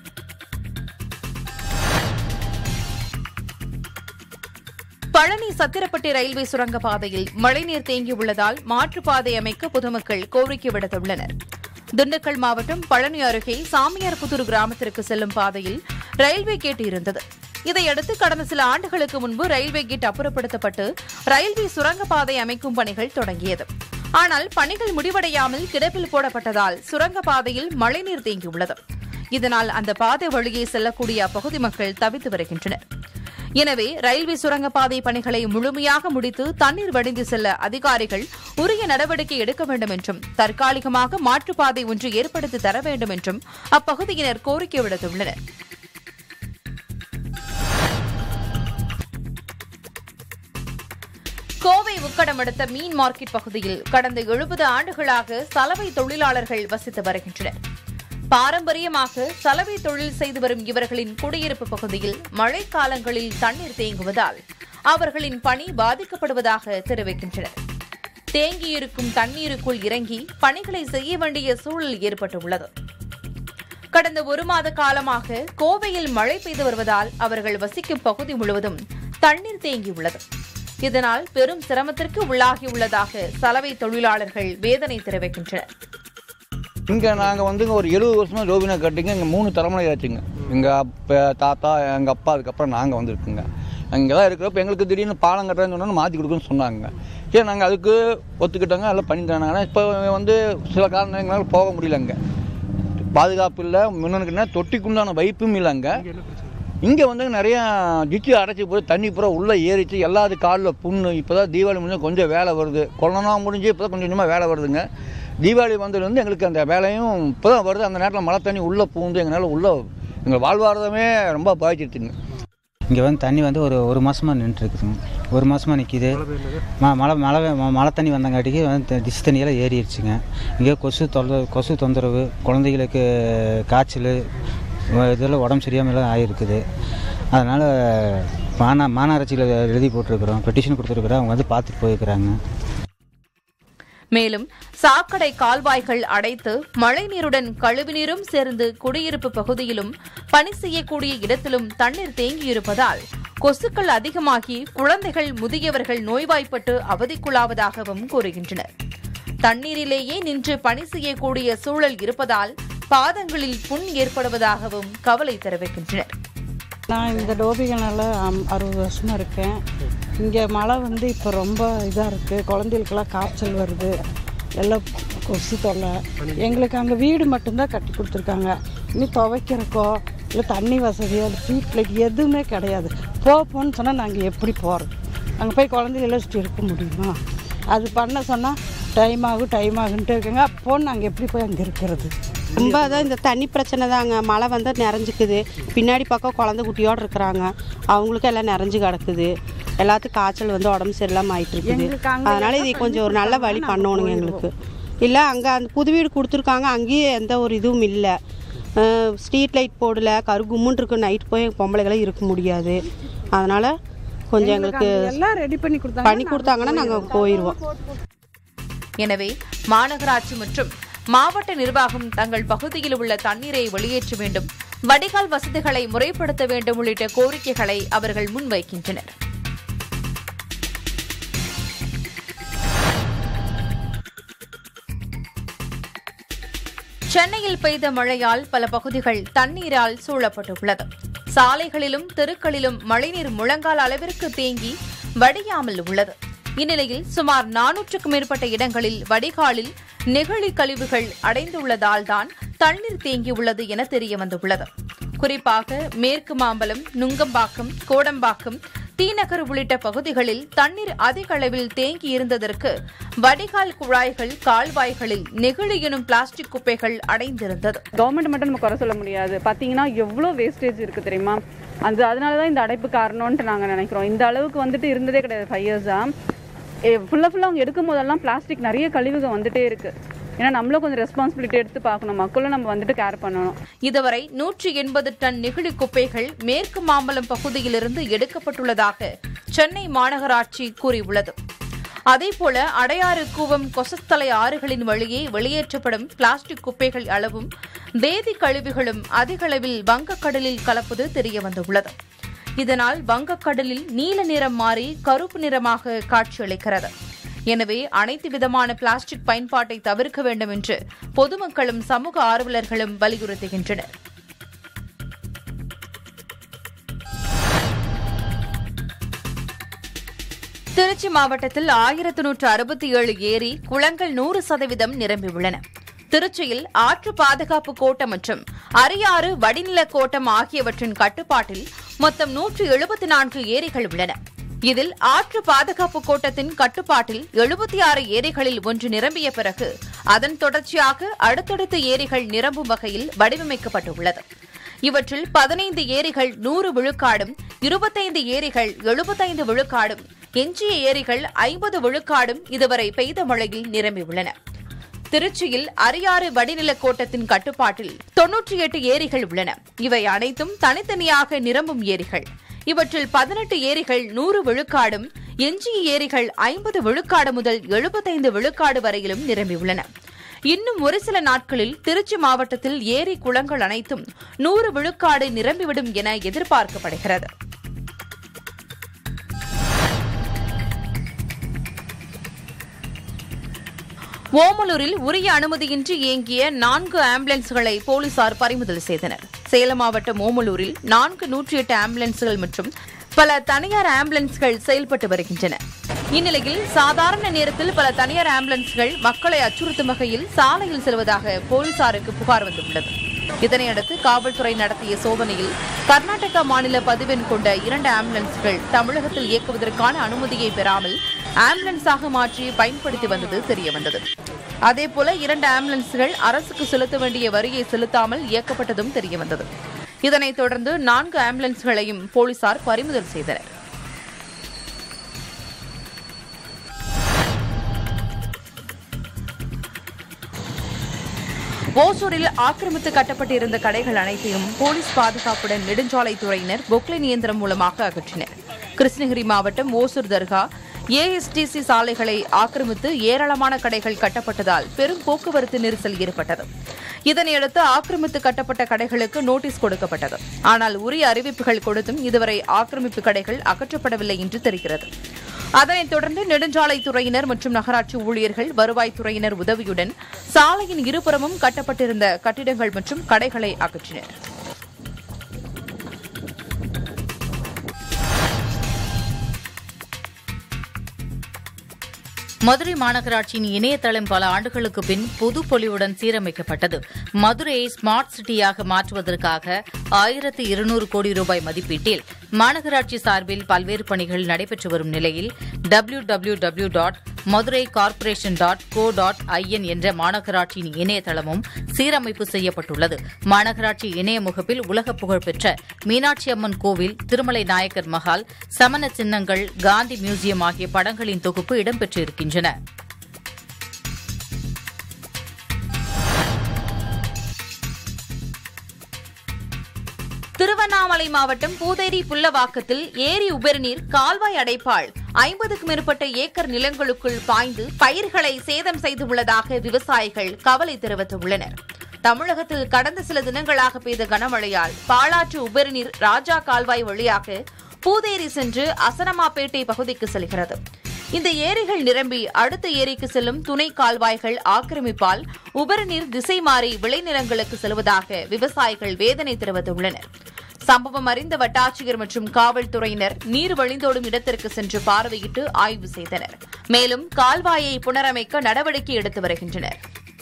பழனி சத்திரப்பட்டி ரயில்வே சுரங்க பாதையில் மழைநீர் தேங்கியுள்ளதால் மாற்றுப்பாதை அமைக்க பொதுமக்கள் கோரிக்கை விடுத்துள்ளனர் திண்டுக்கல் மாவட்டம் பழனி அருகே சாமியார்புத்தூர் கிராமத்திற்கு செல்லும் பாதையில் ரயில்வே கேட் இருந்தது இதையடுத்து கடந்த சில ஆண்டுகளுக்கு முன்பு ரயில்வே கேட் அப்புறப்படுத்தப்பட்டு ரயில்வே சுரங்கப்பாதை அமைக்கும் பணிகள் தொடங்கியது ஆனால் பணிகள் முடிவடையாமல் கிடப்பில் போடப்பட்டதால் சுரங்கப்பாதையில் மழைநீர் தேங்கியுள்ளது இதனால் அந்த பாதை வழியே செல்லக்கூடிய அப்பகுதி மக்கள் தவித்து வருகின்றனர் எனவே ரயில்வே சுரங்கப்பாதை பணிகளை முழுமையாக முடித்து தண்ணீர் வடிந்து செல்ல அதிகாரிகள் உரிய நடவடிக்கை எடுக்க வேண்டும் என்றும் தற்காலிகமாக மாற்றுப்பாதை ஒன்று ஏற்படுத்தி தர வேண்டும் என்றும் அப்பகுதியினர் கோரிக்கை விடுத்துள்ளனர் கோவை உக்கடம் அடுத்த மீன் மார்க்கெட் பகுதியில் கடந்த எழுபது ஆண்டுகளாக சலவை தொழிலாளர்கள் வசித்து வருகின்றனர் பாரம்பரியமாக சலவை தொழில் செய்து வரும் இவர்களின் குடியிருப்பு பகுதியில் மழைக்காலங்களில் தண்ணீர் தேங்குவதால் அவர்களின் பணி பாதிக்கப்படுவதாக தெரிவிக்கின்றனர் தேங்கியிருக்கும் தண்ணீருக்குள் இறங்கி பணிகளை செய்ய வேண்டிய சூழல் ஏற்பட்டுள்ளது கடந்த ஒரு மாத காலமாக கோவையில் மழை பெய்து வருவதால் அவர்கள் வசிக்கும் பகுதி முழுவதும் தண்ணீர் தேங்கியுள்ளது இதனால் பெரும் சிரமத்திற்கு உள்ளாகியுள்ளதாக சலவை தொழிலாளர்கள் வேதனை தெரிவிக்கின்றனர் இங்கே நாங்கள் வந்து ஒரு எழுபது வருஷமாக ரோபினா கட்டிங்க இங்கே மூணு தலைமுறை ஆச்சுங்க எங்கள் அப்பா தாத்தா எங்கள் அப்பா அதுக்கப்புறம் நாங்கள் வந்திருக்குங்க அங்கே தான் இருக்கிறப்ப எங்களுக்கு திடீர்னு பாலம் கட்டுறேன்னு சொன்னால் மாற்றி கொடுக்குன்னு சொன்னாங்க சரி நாங்கள் அதுக்கு ஒத்துக்கிட்டோங்க எல்லாம் பண்ணி தராங்க ஆனால் இப்போ வந்து சில காரணங்களால் போக முடியல அங்கே பாதுகாப்பு இல்லை முன்னனுக்குன்னா தொட்டிக்குண்டான வைப்பும் இல்லை அங்கே இங்கே வந்து நிறையா டிச்சு அடைச்சி போய் தண்ணி பூரா உள்ளே ஏறிச்சு எல்லாத்து காலில் புண்ணு இப்போ தான் தீபாவளி முடிஞ்சு கொஞ்சம் வேலை வருது கொரோனா முடிஞ்சு இப்போ தான் கொஞ்சம் கொஞ்சமாக வேலை வருதுங்க தீபாவளி வந்ததுலேருந்து எங்களுக்கு அந்த வேலையும் இப்போ தான் வருது அந்த நேரத்தில் மழை தண்ணி உள்ளே பூந்து எங்களால் உள்ளே எங்கள் வாழ்வாதாரமே ரொம்ப பாதிச்சிருச்சுங்க இங்கே வந்து தண்ணி வந்து ஒரு ஒரு மாதமாக நின்றுருக்குதுங்க ஒரு மாதமாக நிற்கிது ம மழை மழை ம- மழை தண்ணி வந்தங்காட்டிக்கு வந்து டிஷ் தண்ணியெல்லாம் ஏறிடுச்சுங்க இங்கே கொசு தொல்லை கொசு தொந்தரவு குழந்தைகளுக்கு காய்ச்சல் வ- இதெல்லாம் உடம்பு சரியாமல் எல்லாம் ஆகிருக்குது அதனால் மாநா மாநகராட்சியில் எழுதி போட்டிருக்கிறோம் பெட்டிஷன் கொடுத்துருக்குறோம் அவங்க வந்து பார்த்துட்டு போயிருக்கிறாங்க மேலும் சாக்கடை கால்வாய்கள் அடைத்து மழைநீருடன் கழிவுநீரும் சேர்ந்து குடியிருப்பு பகுதியிலும் பணி செய்யக்கூடிய இடத்திலும் தண்ணீர் தேங்கியிருப்பதால் கொசுக்கள் அதிகமாகி குழந்தைகள் முதியவர்கள் நோய்வாய்ப்பட்டு அவதிக்குள்ளாவதாகவும் கூறுகின்றனர் தண்ணீரிலேயே நின்று பணி செய்யக்கூடிய சூழல் இருப்பதால் பாதங்களில் புண் ஏற்படுவதாகவும் கவலை தெரிவிக்கின்றனர் நான் இந்த டோபிகனால் அறுபது வருஷமாக இருக்கேன் இங்கே மழை வந்து இப்போ ரொம்ப இதாக இருக்குது குழந்தைகளுக்கெல்லாம் காய்ச்சல் வருது எல்லாம் கொசு தொல்லை எங்களுக்கு அங்கே வீடு மட்டும்தான் கட்டி கொடுத்துருக்காங்க இன்னும் துவைக்கிறக்கோ இல்லை தண்ணி வசதியோ இல்லை ஸ்ட்ரீட் லைட் எதுவுமே கிடையாது போ போன்னு சொன்னால் நாங்கள் எப்படி போகிறது அங்கே போய் குழந்தைகளை வச்சுட்டு இருக்க முடியுமா அது பண்ண சொன்னால் டைம் ஆகும் டைம் ஆகுன்ட்டு இருக்காங்க அப்போன்னு நாங்கள் எப்படி போய் அங்கே இருக்கிறது ரொம்ப தான் இந்த தண்ணி பிரச்சனை தாங்க மழை வந்து நிறைஞ்சிக்குது பின்னாடி பக்கம் குழந்தை குட்டியோடு இருக்கிறாங்க அவங்களுக்கும் எல்லாம் நிறைஞ்சு கிடக்குது எல்லாத்துக்கும் காய்ச்சல் வந்து உடம்பு சரியில்லாமல் ஆயிட்டு இருக்குது எங்களுக்கு அங்க அதனால இது கொஞ்சம் ஒரு நல்ல வழி பண்ணணுங்க எங்களுக்கு இல்லை அங்கே அந்த புது வீடு கொடுத்துருக்காங்க அங்கேயும் எந்த ஒரு இதுவும் இல்லை ஸ்ட்ரீட் லைட் போடல கருகும்முன்னு இருக்கு நைட் போய் பொம்பளைகளும் இருக்க முடியாது அதனால கொஞ்சம் எங்களுக்கு எல்லாம் ரெடி பண்ணி கொடுத்தாங்க பண்ணி கொடுத்தாங்கன்னா நாங்கள் போயிடுவோம் எனவே மாநகராட்சி மற்றும் மாவட்ட நிர்வாகம் தங்கள் பகுதியில் உள்ள தண்ணீரை வெளியேற்ற வேண்டும் வடிகால் வசதிகளை முறைப்படுத்த வேண்டும் உள்ளிட்ட கோரிக்கைகளை அவர்கள் முன்வைக்கின்றனர் சென்னையில் பெய்த மழையால் பல பகுதிகள் தண்ணீரால் சூழப்பட்டுள்ளது சாலைகளிலும் தெருக்களிலும் மழைநீர் முழங்கால் அளவிற்கு தேங்கி வடியாமல் உள்ளது இந்நிலையில் சுமார் நானூற்றுக்கும் மேற்பட்ட இடங்களில் வடிகாலில் நெகிழி கழிவுகள் அடைந்துள்ளதால் தான் தண்ணீர் தேங்கியுள்ளது என தெரியவந்துள்ளது குறிப்பாக மேற்கு மாம்பலம் நுங்கம்பாக்கம் கோடம்பாக்கம் தீநகர் உள்ளிட்ட பகுதிகளில் தண்ணீர் அதிக அளவில் தேங்கி இருந்ததற்கு வடிகால் குழாய்கள் கால்வாய்களில் நெகிழி எனும் பிளாஸ்டிக் குப்பைகள் அடைந்திருந்தது கவர்மெண்ட் மட்டும் நம்ம குறை சொல்ல முடியாது பார்த்தீங்கன்னா எவ்வளோ வேஸ்டேஜ் இருக்குது தெரியுமா அது அதனால தான் இந்த அடைப்பு காரணம்ன்ட்டு நாங்கள் நினைக்கிறோம் இந்த அளவுக்கு வந்துட்டு இருந்ததே கிடையாது ஃபைவ் இயர்ஸாக ஃபுல்லாக ஃபுல்லாக அவங்க எடுக்கும் போதெல்லாம் பிளாஸ்டிக் நிறைய கழிவுகள் வந்துட்டே இருக்குது ஏன்னா நம்மளும் கொஞ்சம் ரெஸ்பான்சிபிலிட்டி எடுத்து பார்க்கணும் மக்களும் நம்ம வந்துட்டு கேர் பண்ணணும் இதுவரை நூற்றி எண்பது டன் நெகிழி குப்பைகள் மேற்கு மாம்பலம் பகுதியிலிருந்து எடுக்கப்பட்டுள்ளதாக சென்னை மாநகராட்சி கூறியுள்ளது அதேபோல அடையாறு கூவம் கொசஸ்தலை ஆறுகளின் வழியே வெளியேற்றப்படும் பிளாஸ்டிக் குப்பைகள் அளவும் வேதி கழிவுகளும் அதிக அளவில் வங்கக்கடலில் கலப்பது தெரியவந்துள்ளது இதனால் வங்கக்கடலில் நீல நிறம் மாறி கருப்பு நிறமாக காட்சியளிக்கிறது எனவே அனைத்து விதமான பிளாஸ்டிக் பயன்பாட்டை தவிர்க்க வேண்டும் என்று பொதுமக்களும் சமூக ஆர்வலர்களும் வலியுறுத்துகின்றனர் திருச்சி மாவட்டத்தில் ஆயிரத்து நூற்று அறுபத்தி ஏழு ஏரி குளங்கள் நூறு சதவீதம் நிரம்பியுள்ளன திருச்சியில் ஆற்று பாதுகாப்பு கோட்டம் மற்றும் அரியாறு வடிநில கோட்டம் ஆகியவற்றின் கட்டுப்பாட்டில் மொத்தம் நூற்று எழுபத்தி நான்கு ஏரிகள் உள்ளன இதில் ஆற்று பாதுகாப்பு கோட்டத்தின் கட்டுப்பாட்டில் எழுபத்தி ஆறு ஏரிகளில் ஒன்று நிரம்பிய பிறகு அதன் தொடர்ச்சியாக அடுத்தடுத்த ஏரிகள் நிரம்பும் வகையில் வடிவமைக்கப்பட்டுள்ளது இவற்றில் பதினைந்து ஏரிகள் நூறு விழுக்காடும் இருபத்தைந்து ஏரிகள் எழுபத்தைந்து விழுக்காடும் எஞ்சிய ஏரிகள் ஐம்பது விழுக்காடும் இதுவரை பெய்த மழையில் நிரம்பியுள்ளன திருச்சியில் அரியாறு வடிநில கோட்டத்தின் கட்டுப்பாட்டில் தொன்னூற்றி எட்டு ஏரிகள் உள்ளன இவை அனைத்தும் தனித்தனியாக நிரம்பும் ஏரிகள் இவற்றில் பதினெட்டு ஏரிகள் நூறு விழுக்காடும் எஞ்சிய ஏரிகள் ஐம்பது விழுக்காடு முதல் எழுபத்தைந்து விழுக்காடு வரையிலும் நிரம்பியுள்ளன இன்னும் ஒரு சில நாட்களில் திருச்சி மாவட்டத்தில் ஏரி குளங்கள் அனைத்தும் நூறு விழுக்காடு நிரம்பிவிடும் என எதிர்பார்க்கப்படுகிறது ஓமலூரில் உரிய அனுமதியின்றி இயங்கிய நான்கு ஆம்புலன்ஸ்களை போலீசார் பறிமுதல் செய்தனர் சேலம் மாவட்டம் ஓமலூரில் நான்கு நூற்றி எட்டு ஆம்புலன்ஸ்கள் மற்றும் பல தனியார் ஆம்புலன்ஸ்கள் செயல்பட்டு வருகின்றன இந்நிலையில் சாதாரண நேரத்தில் பல தனியார் ஆம்புலன்ஸ்கள் மக்களை அச்சுறுத்தும் வகையில் சாலையில் செல்வதாக போலீசாருக்கு புகார் வந்துள்ளது இதனையடுத்து காவல்துறை நடத்திய சோதனையில் கர்நாடகா மாநில பதிவெண் கொண்ட இரண்டு ஆம்புலன்ஸ்கள் தமிழகத்தில் இயக்குவதற்கான அனுமதியை பெறாமல் ஆம்புலன்ஸாக மாற்றி பயன்படுத்தி வந்தது தெரியவந்தது அதேபோல இரண்டு ஆம்புலன்ஸ்கள் அரசுக்கு செலுத்த வேண்டிய வரியை செலுத்தாமல் இயக்கப்பட்டதும் தெரியவந்தது இதனைத் தொடர்ந்து நான்கு ஆம்புலன்ஸ்களையும் போலீசார் பறிமுதல் செய்தனர் ஓசூரில் ஆக்கிரமித்து கட்டப்பட்டிருந்த கடைகள் அனைத்தையும் போலீஸ் பாதுகாப்புடன் நெடுஞ்சாலைத்துறையினர் பொக்லைன் இயந்திரம் மூலமாக அகற்றினர் கிருஷ்ணகிரி மாவட்டம் ஓசூர் தர்கா ஏஎஸ்டிசி சாலைகளை ஆக்கிரமித்து ஏராளமான கடைகள் கட்டப்பட்டதால் பெரும் போக்குவரத்து நெரிசல் ஏற்பட்டது இதனையடுத்து ஆக்கிரமித்து கட்டப்பட்ட கடைகளுக்கு நோட்டீஸ் கொடுக்கப்பட்டது ஆனால் உரிய அறிவிப்புகள் கொடுத்தும் இதுவரை ஆக்கிரமிப்பு கடைகள் அகற்றப்படவில்லை என்று தெரிகிறது அதனைத் தொடர்ந்து நெடுஞ்சாலைத்துறையினர் மற்றும் நகராட்சி ஊழியர்கள் வருவாய்த்துறையினர் உதவியுடன் சாலையின் இருபுறமும் கட்டப்பட்டிருந்த கட்டிடங்கள் மற்றும் கடைகளை அகற்றினர் மதுரை மாநகராட்சியின் இணையதளம் பல ஆண்டுகளுக்கு பின் புது பொலிவுடன் சீரமைக்கப்பட்டது மதுரையை ஸ்மார்ட் சிட்டியாக மாற்றுவதற்காக ஆயிரத்து இருநூறு கோடி ரூபாய் மதிப்பீட்டில் மாநகராட்சி சார்பில் பல்வேறு பணிகள் நடைபெற்று வரும் நிலையில் W W W dot Madurai corporation dot co dot IN என்ற மாநகராட்சியின் இணையதளமும் சீரமைப்பு செய்யப்பட்டுள்ளது மாநகராட்சி இணைய முகப்பில் உலக புகழ்பெற்ற மீனாட்சி அம்மன் கோவில் திருமலை நாயக்கர் மஹால் சமண சின்னங்கள் காந்தி மியூசியம் ஆகிய படங்களின் தொகுப்பு இடம்பெற்றிருக்கின்றன திருவண்ணாமலை மாவட்டம் பூதேரி புல்லவாக்கத்தில் ஏரி உபரிநீர் கால்வாய் அடைப்பால் ஐம்பதுக்கும் மேற்பட்ட ஏக்கர் நிலங்களுக்குள் பாய்ந்து பயிர்களை சேதம் செய்துள்ளதாக விவசாயிகள் கவலை தெரிவித்துள்ளனர் தமிழகத்தில் கடந்த சில தினங்களாக பெய்த கனமழையால் பாலாற்று உபரிநீர் ராஜா கால்வாய் வழியாக பூதேரி சென்று அசனமாப்பேட்டை பகுதிக்கு செல்கிறது இந்த ஏரிகள் நிரம்பி அடுத்த ஏரிக்கு செல்லும் துணை கால்வாய்கள் ஆக்கிரமிப்பால் உபரிநீர் திசை மாறி விளைநிலங்களுக்கு செல்வதாக விவசாயிகள் வேதனை தெரிவித்துள்ளனர் சம்பவம் அறிந்த வட்டாட்சியர் மற்றும் காவல்துறையினர் நீர் வழிந்தோடும் இடத்திற்கு சென்று பார்வையிட்டு ஆய்வு செய்தனர் மேலும் கால்வாயை புனரமைக்க நடவடிக்கை எடுத்து வருகின்றனர்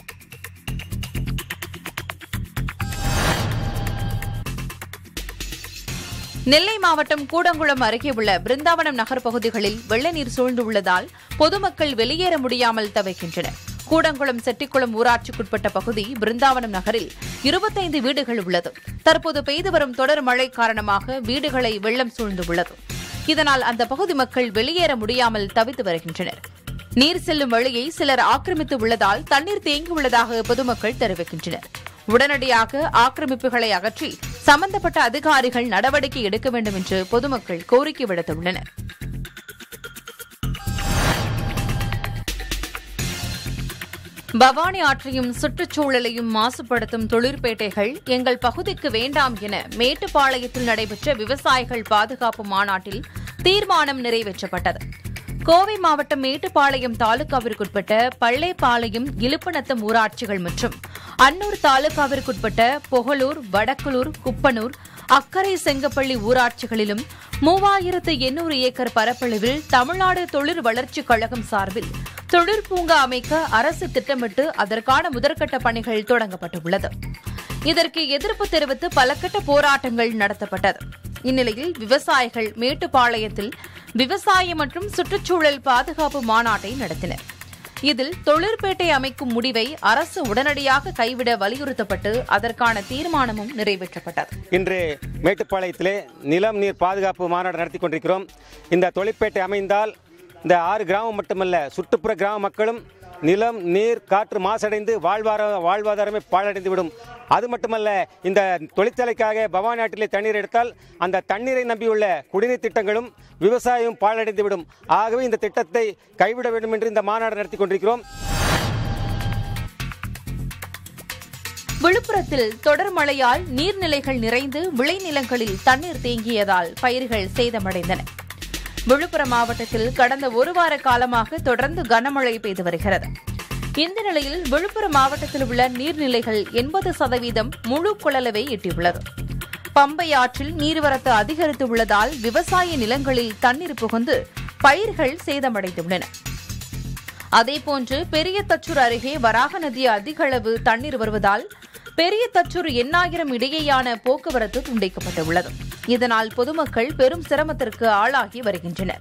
நெல்லை மாவட்டம் கூடங்குளம் அருகே உள்ள பிருந்தாவனம் நகர் பகுதிகளில் வெள்ள நீர் சூழ்ந்துள்ளதால் பொதுமக்கள் வெளியேற முடியாமல் தவிக்கின்றனர் கூடங்குளம் செட்டிக்குளம் ஊராட்சிக்குட்பட்ட பகுதி பிருந்தாவனம் நகரில் இருபத்தைந்து வீடுகள் உள்ளது தற்போது பெய்து வரும் தொடர் மழை காரணமாக வீடுகளை வெள்ளம் சூழ்ந்துள்ளது இதனால் அந்த பகுதி மக்கள் வெளியேற முடியாமல் தவித்து வருகின்றனர் நீர் செல்லும் வழியை சிலர் ஆக்கிரமித்து உள்ளதால் தண்ணீர் தேங்கியுள்ளதாக பொதுமக்கள் தெரிவிக்கின்றனர் உடனடியாக ஆக்கிரமிப்புகளை அகற்றி சம்பந்தப்பட்ட அதிகாரிகள் நடவடிக்கை எடுக்க வேண்டும் என்று பொதுமக்கள் கோரிக்கை விடுத்துள்ளனர் பவானி ஆற்றையும் சுற்றுச்சூழலையும் மாசுபடுத்தும் தொழிற்பேட்டைகள் எங்கள் பகுதிக்கு வேண்டாம் என மேட்டுப்பாளையத்தில் நடைபெற்ற விவசாயிகள் பாதுகாப்பு மாநாட்டில் தீர்மானம் நிறைவேற்றப்பட்டது கோவை மாவட்டம் மேட்டுப்பாளையம் தாலுகாவிற்குட்பட்ட பள்ளைப்பாளையம் இலுப்பநத்தம் ஊராட்சிகள் மற்றும் அன்னூர் தாலுகாவிற்குட்பட்ட பொகலூர் வடக்குளூர் குப்பனூர் அக்கரை செங்கப்பள்ளி ஊராட்சிகளிலும் மூவாயிரத்து எண்ணூறு ஏக்கர் பரப்பளவில் தமிழ்நாடு தொழில் வளர்ச்சிக் கழகம் சார்பில் தொழிற்பூங்கா அமைக்க அரசு திட்டமிட்டு அதற்கான முதற்கட்ட பணிகள் தொடங்கப்பட்டுள்ளது இதற்கு எதிர்ப்பு தெரிவித்து பல கட்ட போராட்டங்கள் நடத்தப்பட்டது இந்நிலையில் விவசாயிகள் மேட்டுப்பாளையத்தில் விவசாய மற்றும் சுற்றுச்சூழல் பாதுகாப்பு மாநாட்டை நடத்தினர் இதில் தொழிற்பேட்டை அமைக்கும் முடிவை அரசு உடனடியாக கைவிட வலியுறுத்தப்பட்டு அதற்கான தீர்மானமும் நிறைவேற்றப்பட்டது இன்று மேட்டுப்பாளையத்திலே நிலம் நீர் பாதுகாப்பு மாநாடு நடத்தி கொண்டிருக்கிறோம் இந்த தொழிற்பேட்டை அமைந்தால் இந்த ஆறு கிராமம் மட்டுமல்ல சுற்றுப்புற கிராம மக்களும் நிலம் நீர் காற்று மாசடைந்து வாழ்வார வாழ்வாதாரமே பாழடைந்து விடும் அது மட்டுமல்ல இந்த தொழிற்சாலைக்காக பவானி ஆற்றிலே தண்ணீர் எடுத்தால் அந்த தண்ணீரை நம்பியுள்ள குடிநீர் திட்டங்களும் விவசாயம் பாழடைந்து விடும் ஆகவே இந்த திட்டத்தை கைவிட வேண்டும் என்று இந்த மாநாடு நடத்தி கொண்டிருக்கிறோம் விழுப்புரத்தில் தொடர் மழையால் நீர்நிலைகள் நிறைந்து விளைநிலங்களில் தண்ணீர் தேங்கியதால் பயிர்கள் சேதமடைந்தன விழுப்புரம் மாவட்டத்தில் கடந்த ஒரு வார காலமாக தொடர்ந்து கனமழை பெய்து வருகிறது இந்த நிலையில் விழுப்புரம் மாவட்டத்தில் உள்ள நீர்நிலைகள் எண்பது சதவீதம் முழு கொள்ளளவை எட்டியுள்ளது பம்பை ஆற்றில் நீர்வரத்து அதிகரித்து உள்ளதால் விவசாய நிலங்களில் தண்ணீர் புகுந்து பயிர்கள் சேதமடைந்துள்ளன அதேபோன்று பெரிய தச்சூர் அருகே வராக நதி அதிக அளவு தண்ணீர் வருவதால் பெரிய தச்சூர் எண்ணாயிரம் இடையேயான போக்குவரத்து துண்டிக்கப்பட்டுள்ளது இதனால் பொதுமக்கள் பெரும் சிரமத்திற்கு ஆளாகி வருகின்றனர்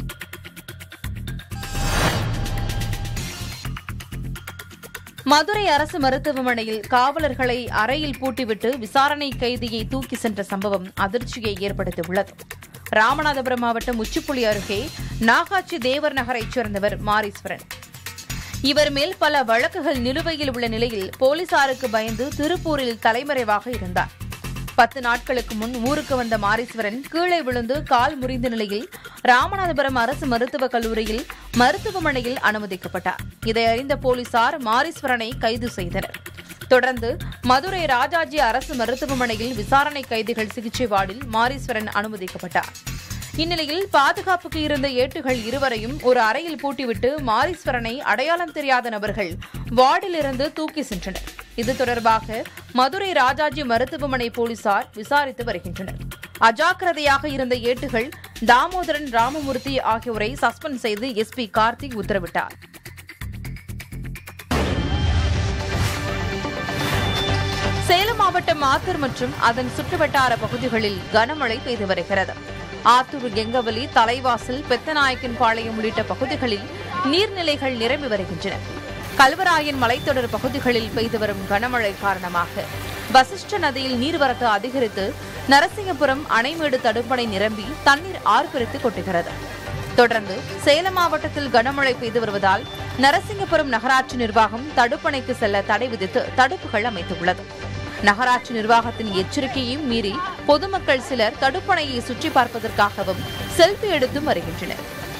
மதுரை அரசு மருத்துவமனையில் காவலர்களை அறையில் பூட்டிவிட்டு விசாரணை கைதியை தூக்கி சென்ற சம்பவம் அதிர்ச்சியை ஏற்படுத்தியுள்ளது ராமநாதபுரம் மாவட்டம் உச்சிப்புலி அருகே நாகாச்சி தேவர் நகரைச் சேர்ந்தவர் மாரீஸ்வரன் இவர் மேல் பல வழக்குகள் நிலுவையில் உள்ள நிலையில் போலீசாருக்கு பயந்து திருப்பூரில் தலைமறைவாக இருந்தார் பத்து நாட்களுக்கு முன் ஊருக்கு வந்த மாரீஸ்வரன் கீழே விழுந்து கால் முறிந்த நிலையில் ராமநாதபுரம் அரசு மருத்துவக் கல்லூரியில் மருத்துவமனையில் அனுமதிக்கப்பட்டார் இதை அறிந்த போலீசார் மாரீஸ்வரனை கைது செய்தனர் தொடர்ந்து மதுரை ராஜாஜி அரசு மருத்துவமனையில் விசாரணை கைதிகள் சிகிச்சை வார்டில் மாரீஸ்வரன் அனுமதிக்கப்பட்டார் இந்நிலையில் பாதுகாப்புக்கு இருந்த ஏட்டுகள் இருவரையும் ஒரு அறையில் பூட்டிவிட்டு மாரீஸ்வரனை அடையாளம் தெரியாத நபர்கள் வார்டிலிருந்து தூக்கி சென்றனர் இது தொடர்பாக மதுரை ராஜாஜி மருத்துவமனை போலீசார் விசாரித்து வருகின்றனர் அஜாக்கிரதையாக இருந்த ஏட்டுகள் தாமோதரன் ராமமூர்த்தி ஆகியோரை சஸ்பெண்ட் செய்து எஸ்பி கார்த்திக் உத்தரவிட்டார் சேலம் மாவட்டம் ஆத்தூர் மற்றும் அதன் சுற்றுவட்டார பகுதிகளில் கனமழை பெய்து வருகிறது ஆத்தூர் கெங்கவலி தலைவாசல் பெத்தநாயக்கன் பாளையம் உள்ளிட்ட பகுதிகளில் நீர்நிலைகள் நிரம்பி வருகின்றன கல்வராயன் மலைத்தொடர் பகுதிகளில் பெய்து வரும் கனமழை காரணமாக வசிஷ்ட நதியில் நீர்வரத்து அதிகரித்து நரசிங்கபுரம் அணைமேடு தடுப்பணை நிரம்பி தண்ணீர் ஆர்ப்பரித்து கொட்டுகிறது தொடர்ந்து சேலம் மாவட்டத்தில் கனமழை பெய்து வருவதால் நரசிங்கபுரம் நகராட்சி நிர்வாகம் தடுப்பணைக்கு செல்ல தடை விதித்து தடுப்புகள் அமைத்துள்ளது நகராட்சி நிர்வாகத்தின் எச்சரிக்கையையும் மீறி பொதுமக்கள் சிலர் தடுப்பணையை சுற்றி பார்ப்பதற்காகவும் செல்ஃபி எடுத்தும் வருகின்றனர்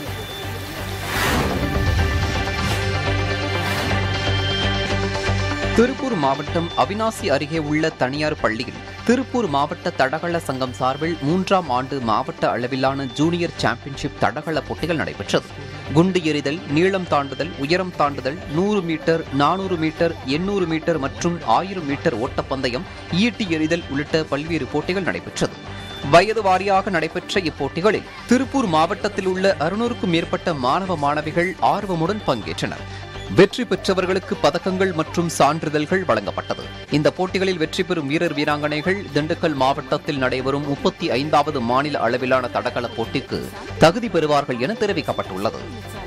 திருப்பூர் மாவட்டம் அவினாசி அருகே உள்ள தனியார் பள்ளியில் திருப்பூர் மாவட்ட தடகள சங்கம் சார்பில் மூன்றாம் ஆண்டு மாவட்ட அளவிலான ஜூனியர் சாம்பியன்ஷிப் தடகள போட்டிகள் நடைபெற்றது குண்டு எறிதல் நீளம் தாண்டுதல் உயரம் தாண்டுதல் நூறு மீட்டர் நானூறு மீட்டர் எண்ணூறு மீட்டர் மற்றும் ஆயிரம் மீட்டர் ஓட்டப்பந்தயம் ஈட்டி எறிதல் உள்ளிட்ட பல்வேறு போட்டிகள் நடைபெற்றது வயது வாரியாக நடைபெற்ற இப்போட்டிகளில் திருப்பூர் மாவட்டத்தில் உள்ள அறுநூறுக்கும் மேற்பட்ட மாணவ மாணவிகள் ஆர்வமுடன் பங்கேற்றனர் வெற்றி பெற்றவர்களுக்கு பதக்கங்கள் மற்றும் சான்றிதழ்கள் வழங்கப்பட்டது இந்த போட்டிகளில் வெற்றி பெறும் வீரர் வீராங்கனைகள் திண்டுக்கல் மாவட்டத்தில் நடைபெறும் முப்பத்தி ஐந்தாவது மாநில அளவிலான தடகள போட்டிக்கு தகுதி பெறுவார்கள் என தெரிவிக்கப்பட்டுள்ளது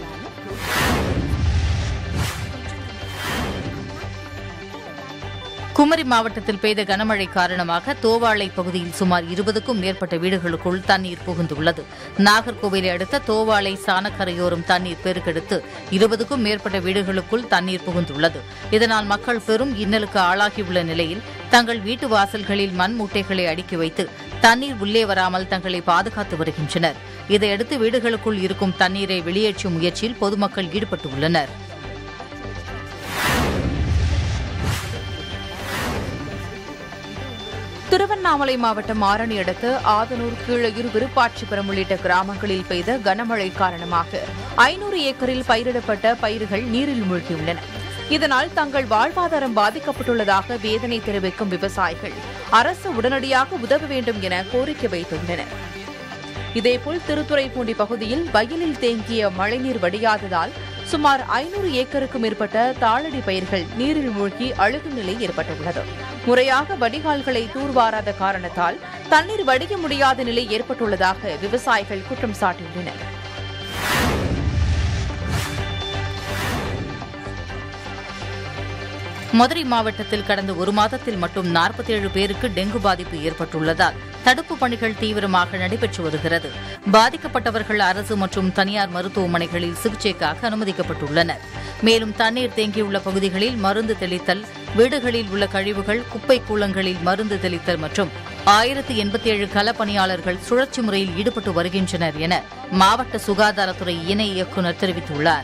குமரி மாவட்டத்தில் பெய்த கனமழை காரணமாக தோவாளை பகுதியில் சுமார் இருபதுக்கும் மேற்பட்ட வீடுகளுக்குள் தண்ணீர் புகுந்துள்ளது நாகர்கோவிலை அடுத்த தோவாளை சாணக்கரையோரம் தண்ணீர் பெருக்கெடுத்து இருபதுக்கும் மேற்பட்ட வீடுகளுக்குள் தண்ணீர் புகுந்துள்ளது இதனால் மக்கள் பெரும் இன்னலுக்கு ஆளாகியுள்ள நிலையில் தங்கள் வீட்டு வாசல்களில் மண் மூட்டைகளை அடுக்கி வைத்து தண்ணீர் உள்ளே வராமல் தங்களை பாதுகாத்து வருகின்றனர் இதையடுத்து வீடுகளுக்குள் இருக்கும் தண்ணீரை வெளியேற்றும் முயற்சியில் பொதுமக்கள் ஈடுபட்டுள்ளனர் திருவண்ணாமலை மாவட்டம் ஆரணி அடுத்த ஆதனூர் கீழையூர் விருப்பாட்சிபுரம் உள்ளிட்ட கிராமங்களில் பெய்த கனமழை காரணமாக ஐநூறு ஏக்கரில் பயிரிடப்பட்ட பயிர்கள் நீரில் மூழ்கியுள்ளன இதனால் தங்கள் வாழ்வாதாரம் பாதிக்கப்பட்டுள்ளதாக வேதனை தெரிவிக்கும் விவசாயிகள் அரசு உடனடியாக உதவ வேண்டும் என கோரிக்கை வைத்துள்ளனர் இதேபோல் திருத்துறைப்பூண்டி பகுதியில் வயலில் தேங்கிய மழைநீர் வடியாததால் சுமார் ஐநூறு ஏக்கருக்கும் மேற்பட்ட தாளடி பயிர்கள் நீரில் மூழ்கி அழுகும் நிலை ஏற்பட்டுள்ளது முறையாக வடிகால்களை தூர்வாராத காரணத்தால் தண்ணீர் வடிய முடியாத நிலை ஏற்பட்டுள்ளதாக விவசாயிகள் குற்றம் சாட்டியுள்ளனர் மதுரை மாவட்டத்தில் கடந்த ஒரு மாதத்தில் மட்டும் 47 பேருக்கு டெங்கு பாதிப்பு ஏற்பட்டுள்ளதால் தடுப்பு பணிகள் தீவிரமாக நடைபெற்று வருகிறது பாதிக்கப்பட்டவர்கள் அரசு மற்றும் தனியார் மருத்துவமனைகளில் சிகிச்சைக்காக அனுமதிக்கப்பட்டுள்ளனர் மேலும் தண்ணீர் தேங்கியுள்ள பகுதிகளில் மருந்து தெளித்தல் வீடுகளில் உள்ள கழிவுகள் குப்பை கூலங்களில் மருந்து தெளித்தல் மற்றும் ஆயிரத்து எண்பத்தி ஏழு களப்பணியாளர்கள் சுழற்சி முறையில் ஈடுபட்டு வருகின்றனர் என மாவட்ட சுகாதாரத்துறை இணை இயக்குநர் தெரிவித்துள்ளார்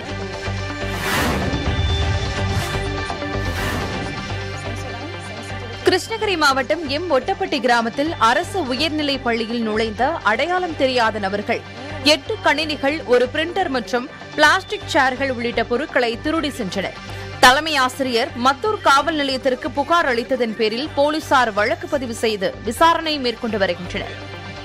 கிருஷ்ணகிரி மாவட்டம் எம் ஒட்டப்பட்டி கிராமத்தில் அரசு உயர்நிலைப் பள்ளியில் நுழைந்த அடையாளம் தெரியாத நபர்கள் எட்டு கணினிகள் ஒரு பிரிண்டர் மற்றும் பிளாஸ்டிக் சேர்கள் உள்ளிட்ட பொருட்களை திருடி சென்றனர் தலைமை ஆசிரியர் மத்தூர் காவல் நிலையத்திற்கு புகார் அளித்ததன் பேரில் போலீசார் வழக்கு பதிவு செய்து விசாரணை மேற்கொண்டு வருகின்றனர்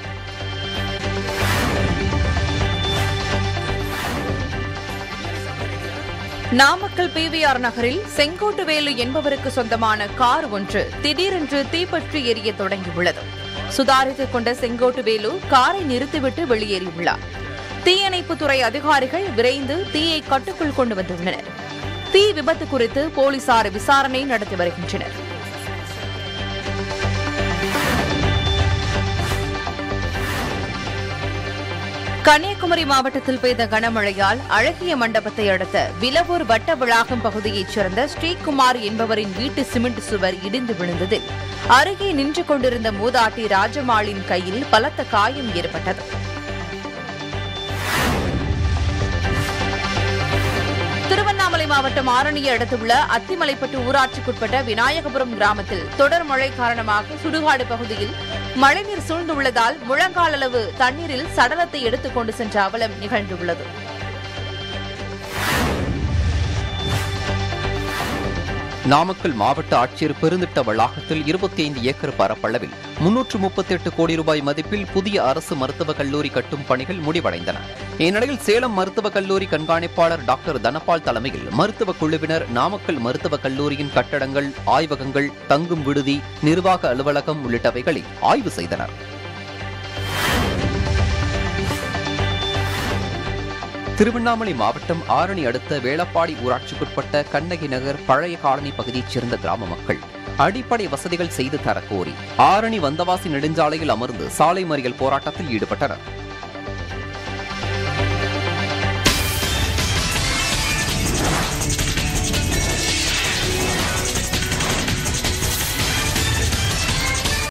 நாமக்கல் பிவிஆர் நகரில் செங்கோட்டுவேலு என்பவருக்கு சொந்தமான கார் ஒன்று திடீரென்று தீப்பற்றி எரிய தொடங்கியுள்ளது சுதாரித்துக் கொண்ட செங்கோட்டுவேலு காரை நிறுத்திவிட்டு வெளியேறியுள்ளார் தீயணைப்புத்துறை அதிகாரிகள் விரைந்து தீயை கட்டுக்குள் கொண்டு வந்துள்ளனர் தீ விபத்து குறித்து போலீசார் விசாரணை நடத்தி வருகின்றனர் கன்னியாகுமரி மாவட்டத்தில் பெய்த கனமழையால் அழகிய மண்டபத்தை அடுத்த விலவூர் வட்ட விளாகம் பகுதியைச் சேர்ந்த ஸ்ரீகுமார் என்பவரின் வீட்டு சிமெண்ட் சுவர் இடிந்து விழுந்ததில் அருகே நின்று கொண்டிருந்த மூதாட்டி ராஜமாளின் கையில் பலத்த காயம் ஏற்பட்டது திருவண்ணாமலை மாவட்டம் ஆரணியை அடுத்துள்ள அத்திமலைப்பட்டு ஊராட்சிக்குட்பட்ட விநாயகபுரம் கிராமத்தில் தொடர் மழை காரணமாக சுடுகாடு பகுதியில் மழைநீர் சூழ்ந்துள்ளதால் முழங்கால் அளவு தண்ணீரில் சடலத்தை எடுத்துக் கொண்டு சென்ற அவலம் நிகழ்ந்துள்ளது நாமக்கல் மாவட்ட ஆட்சியர் பெருந்திட்ட வளாகத்தில் இருபத்தி ஐந்து ஏக்கர் பரப்பளவில் முன்னூற்று முப்பத்தி எட்டு கோடி ரூபாய் மதிப்பில் புதிய அரசு மருத்துவக் கல்லூரி கட்டும் பணிகள் முடிவடைந்தன இந்நிலையில் சேலம் மருத்துவக் கல்லூரி கண்காணிப்பாளர் டாக்டர் தனபால் தலைமையில் மருத்துவக் குழுவினர் நாமக்கல் மருத்துவக் கல்லூரியின் கட்டடங்கள் ஆய்வகங்கள் தங்கும் விடுதி நிர்வாக அலுவலகம் உள்ளிட்டவைகளை ஆய்வு செய்தனர் திருவண்ணாமலை மாவட்டம் ஆரணி அடுத்த வேளப்பாடி ஊராட்சிக்குட்பட்ட கண்ணகி நகர் பழைய காலனி பகுதியைச் சேர்ந்த கிராம மக்கள் அடிப்படை வசதிகள் செய்து தரக்கோரி ஆரணி வந்தவாசி நெடுஞ்சாலையில் அமர்ந்து சாலை மறியல் போராட்டத்தில் ஈடுபட்டனர்